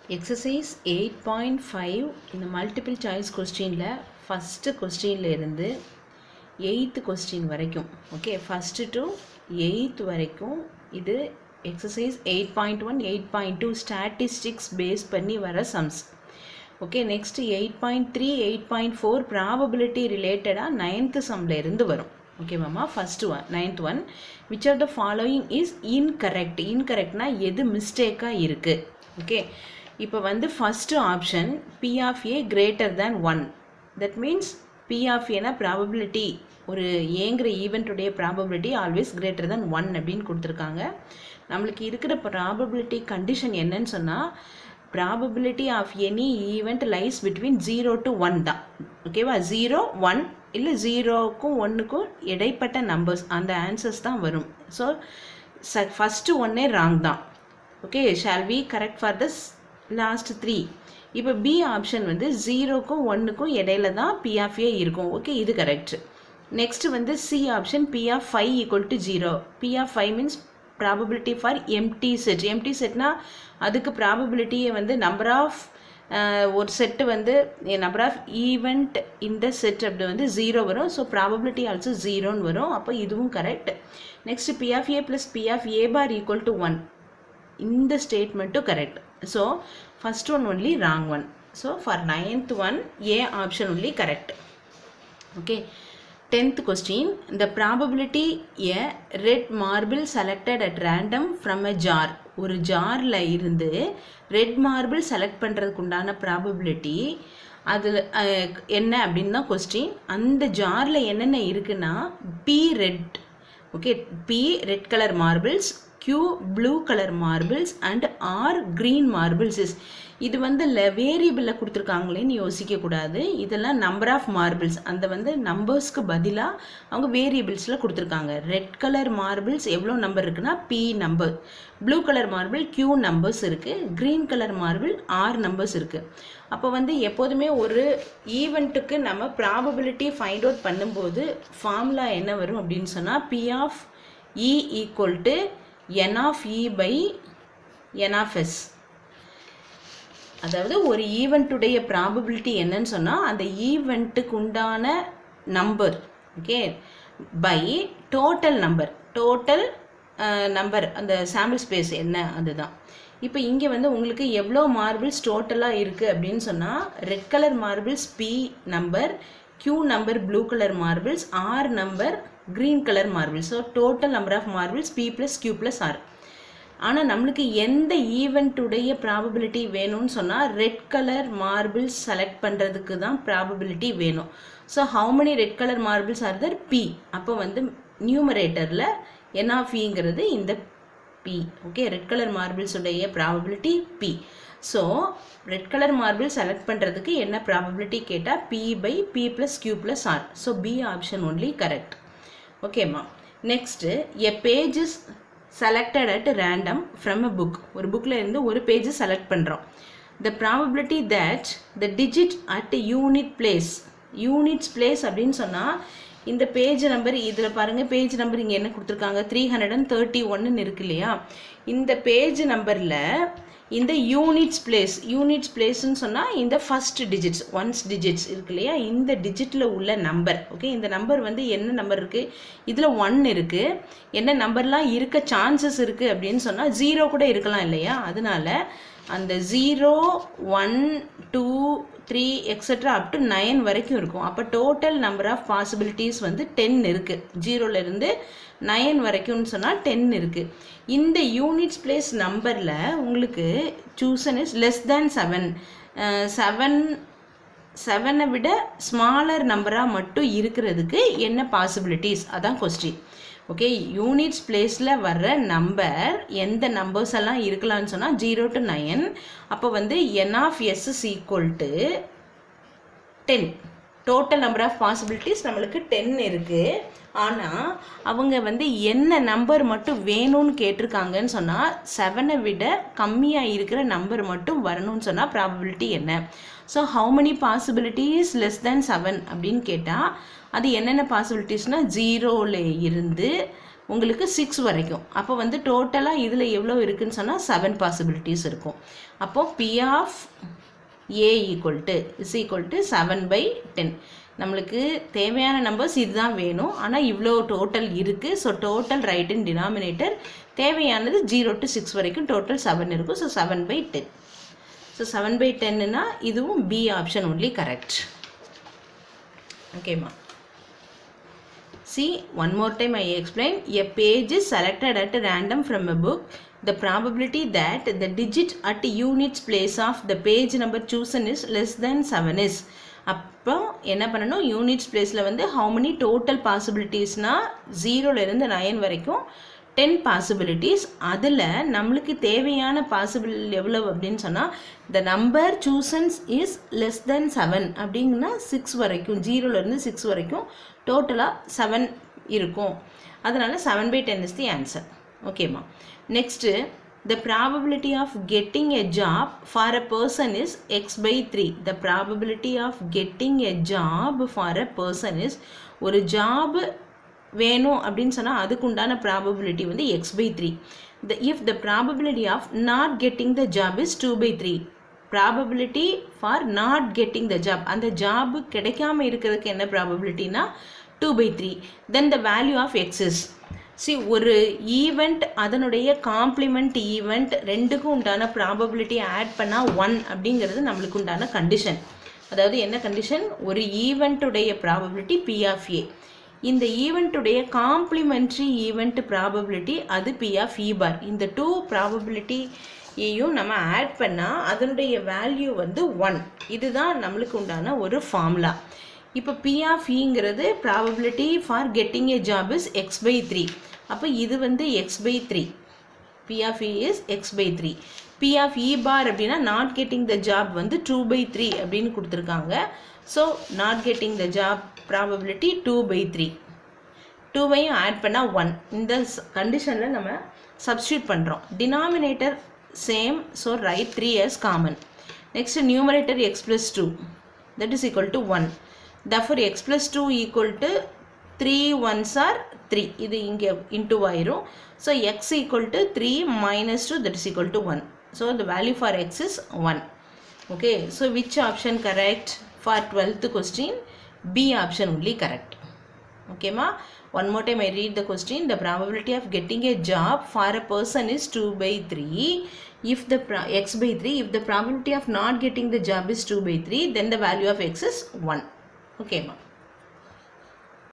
Exercise eight point five இந்த multiple choice கொஸ்டினில் first கொஸ்டினில் இருந்து எயித்து கொஸ்டின் வரைக்கும் ஓகே ஃபஸ்ட்டு டு எயித் வரைக்கும் இது exercise eight point one eight point two statistics base பண்ணி வர sums okay next eight point three eight point four probability ரிலேட்டடாக நைன்த்து சம்மில் இருந்து வரும் ஓகேவாம்மா first one ninth one which are the following is incorrect இன்கரெக்ட்னா எது மிஸ்டேக்காக இருக்குது ஓகே இப்போ வந்து first option P of A greater than one that means P of ஏனா ப்ராபபிலிட்டி ஒரு ஏங்கிற ஈவெண்ட்டுடைய probability always greater than one அப்படின்னு கொடுத்துருக்காங்க நம்மளுக்கு இருக்கிற ப்ராபபிலிட்டி கண்டிஷன் என்னன்னு சொன்னால் probability of any event lies between zero to one தான் ஓகேவா ஜீரோ ஒன் இல்லை ஜீரோக்கும் ஒன்றுக்கும் இடைப்பட்ட நம்பர்ஸ் அந்த ஆன்சர்ஸ் தான் வரும் ஸோ ச ஃபஸ்ட்டு ஒன்னே ராங் தான் okay shall we correct for this last three இப்போ பி ஆப்ஷன் வந்து ஜீரோக்கும் ஒன்றுக்கும் இடையில தான் பி ஆஃப் ஏ இருக்கும் ஓகே இது கரெக்ட் நெக்ஸ்ட் வந்து C option P of five equal to zero P of five means probability for empty set empty செட்னா அதுக்கு ப்ராபபிலிட்டியை வந்து நம்பர் ஆஃப் ஒரு செட்டு வந்து நம்பர் ஆஃப் ஈவெண்ட் இந்த செட் அப்படி வந்து ஜீரோ வரும் ஸோ ப்ராபபிலிட்டி ஆல்சோ ஜீரோன்னு வரும் அப்போ இதுவும் correct next P of A plus P of A bar equal to one இந்த ஸ்டேட்மெண்ட்டும் correct so first one only wrong one so for ninth one A option only correct okay tenth question the probability a red marble selected at random from a jar ஒரு ஜாரில் இருந்து red marble select பண்ணுறதுக்கு உண்டான probability அதில் என்ன அப்படின்னு தான் question அந்த ஜாரில் என்னென்ன இருக்குன்னா B red okay B red colour marbles Q blue colour marbles and R green marbles is இது வந்து ல வேரியபிளில் கொடுத்துருக்காங்களேன்னு யோசிக்கக்கூடாது இதெல்லாம் நம்பர் ஆஃப் மார்பிள்ஸ் அந்த வந்து நம்பர்ஸ்க்கு பதிலாக அவங்க வேரியபிள்ஸில் கொடுத்துருக்காங்க ரெட் கலர் மார்பிள்ஸ் எவ்வளோ நம்பர் இருக்குன்னா P number blue colour marble Q numbers இருக்குது green colour marble R numbers இருக்குது அப்போ வந்து எப்போதுமே ஒரு ஈவெண்ட்டுக்கு நம்ம ப்ராபபிலிட்டி ஃபைண்ட் அவுட் பண்ணும்போது ஃபார்முலா என்ன வரும் அப்படின்னு சொன்னால் P of E equal to N of E by N of S அதாவது ஒரு ஈவெண்ட்டுடைய ப்ராபபிலிட்டி என்னன்னு சொன்னால் அந்த ஈவெண்ட்டுக்கு உண்டான number okay by total number total number அந்த சாம்பிள் ஸ்பேஸ் என்ன அதுதான் இப்போ இங்கே வந்து உங்களுக்கு எவ்வளோ மார்பிள்ஸ் டோட்டலாக இருக்குது அப்படின்னு சொன்னால் red colour marbles P number Q number blue colour marbles R number green colour marbles so total number of marbles P plus Q plus R ஆனால் நம்மளுக்கு எந்த ஈவெண்ட்டுடைய ப்ராபபிலிட்டி வேணும்னு சொன்னால் ரெட் கலர் மார்பிள்ஸ் செலக்ட் பண்ணுறதுக்கு தான் ப்ராபபிலிட்டி வேணும் so how many red colour marbles are there P அப்போ வந்து நியூமரேட்டரில் என்ஆஃபிங்கிறது இந்த பி ஓகே ரெட் கலர் மார்பிள்ஸுடைய probability P so red colour marble select பண்ணுறதுக்கு என்ன ப்ராபபிலிட்டி கேட்டால் P by P plus Q plus R so P option only correct ஓகேம்மா next a pages selected at random from a book ஒரு புக்கில் இருந்து ஒரு page select பண்ணுறோம் the probability that the digit at unit place units place அப்படின்னு சொன்னால் இந்த page number இதில் பாருங்கள் பேஜ் நம்பர் இங்கே என்ன கொடுத்துருக்காங்க த்ரீ ஹண்ட்ரட் அண்ட் தேர்ட்டி ஒன்னு இருக்கு இல்லையா இந்த பேஜ் நம்பரில் இந்த யூனிட்ஸ் பிளேஸ் யூனிட்ஸ் பிளேஸ்ன்னு சொன்னால் இந்த ஃபஸ்ட் டிஜிட்ஸ் ஒன்ஸ் டிஜிட்ஸ் இருக்கு இல்லையா இந்த டிஜிட்டில் உள்ள நம்பர் ஓகே இந்த நம்பர் வந்து என்ன நம்பர் இருக்குது இதில் ஒன் இருக்குது என்ன நம்பர்லாம் இருக்க சான்சஸ் இருக்குது அப்படின்னு சொன்னால் ஜீரோ கூட இருக்கலாம் இல்லையா அதனால அந்த zero one two three extra up to nine வரைக்கும் இருக்கும் அப்போ டோட்டல் நம்பர் ஆஃப் பாசிபிலிட்டிஸ் வந்து டென் இருக்குது ஜீரோலேருந்து நைன் வரைக்கும்னு சொன்னால் டென் இருக்குது இந்த யூனிட்ஸ் பிளேஸ் நம்பரில் உங்களுக்கு chosen is less than seven seven செவனை விட ஸ்மாலர் நம்பராக மட்டும் இருக்கிறதுக்கு என்ன பாசிபிலிட்டிஸ் அதான் கொஸ்டின் ஓகே யூனிட்ஸ் பிளேஸில் வர்ற நம்பர் எந்த நம்பர்ஸ் எல்லாம் இருக்கலாம்னு சொன்னால் ஜீரோ டு நைன் அப்போ வந்து N of S is equal to ten total number of possibilities நம்மளுக்கு டென் இருக்குது ஆனால் அவங்க வந்து என்ன நம்பர் மட்டும் வேணும்னு கேட்டிருக்காங்கன்னு சொன்னால் செவனை விட கம்மியாக இருக்கிற நம்பர் மட்டும் வரணும்னு சொன்னால் ப்ராபபிலிட்டி என்ன so how many possibilities less than seven அப்படின்னு கேட்டால் அது என்னென்ன பாசிபிலிட்டிஸ்னால் ஜீரோவில் இருந்து உங்களுக்கு சிக்ஸ் வரைக்கும் அப்போ வந்து டோட்டலாக இதில் எவ்வளோ இருக்குன்னு சொன்னால் செவன் பாசிபிலிட்டிஸ் இருக்கும் அப்போது P of A equal to is equal to seven by ten நம்மளுக்கு தேவையான நம்பர்ஸ் இதுதான் வேணும் ஆனால் இவ்வளோ டோட்டல் இருக்குது so total right in denominator தேவையானது ஜீரோ டு சிக்ஸ் வரைக்கும் டோட்டல் செவன் இருக்கும் so seven by ten so seven by டென்னுனா இதுவும் பி ஆப்ஷன் ஒன்லி கரெக்ட் ஓகேம்மா See, one more time I explain. A page is selected at random from a book. The probability that the digit at units place of the page number chosen is less than 7 is. அப்போ என்ன பண்ணணும் units பிளேஸில் வந்து how many total பாசிபிலிட்டிஸ்னால் ஜீரோலேருந்து nine வரைக்கும் ten possibilities அதில் நம்மளுக்கு தேவையான பாசிபிள் எவ்வளவு அப்படின்னு சொன்னால் the number chosen's is less than seven அப்படிங்கன்னா சிக்ஸ் வரைக்கும் ஜீரோலேருந்து சிக்ஸ் வரைக்கும் டோட்டலாக செவன் இருக்கும் அதனால் seven by ten is the answer ஓகேம்மா next the probability of getting a job for a person is x by 3 the probability of getting a job for a person is ஒரு job வேணும் அப்படின்னு சொன்னால் அதுக்கு உண்டான probability வந்து X by three the if the probability of not getting the job is two by three probability for not getting the job அந்த job கிடைக்காம இருக்கிறதுக்கு என்ன ப்ராபபிலிட்டினா two by three then the value of X is C ஒரு event அதனுடைய complement event ரெண்டுக்கும் உண்டான probability add பண்ணால் ஒன் அப்படிங்கிறது நம்மளுக்கு உண்டான கண்டிஷன் அதாவது என்ன கண்டிஷன் ஒரு ஈவெண்ட்டுடைய ப்ராபபிலிட்டி பி ஆஃப் ஏ இந்த ஈவெண்ட்டுடைய காம்ப்ளிமெண்ட்ரி ஈவெண்ட் ப்ராபபிலிட்டி அது பி ஆஃப் இ பார் இந்த டூ ப்ராபபிலிட்டியையும் நம்ம ஆட் பண்ணால் அதனுடைய வேல்யூ வந்து ஒன் இதுதான் நம்மளுக்கு உண்டான ஒரு ஃபார்முலா இப்போ பி ஆஃப் இங்கிறது probability for getting a job is X by three அப்போ இது வந்து X by three P of E is X by three P of E bar அப்படின்னா நாட் கெட்டிங் த ஜாப் வந்து டூ பை த்ரீ அப்படின்னு கொடுத்துருக்காங்க so not getting the job probability two by three டூவையும் add பண்ணால் one இந்த கண்டிஷனில் நம்ம substitute பண்ணுறோம் denominator same so right three as common next numerator X plus two that is equal to one therefore X plus two equal to three ones are three இது இங்கே into ஆயிரும் so X equal to three minus two that is equal to one so the value for X is one okay so which option correct for 12th question b option only correct okay ma one more time i read the question the probability of getting a job for a person is 2 by 3 if the pro- x by 3 if the probability of not getting the job is 2 by 3 then the value of x is 1 okay ma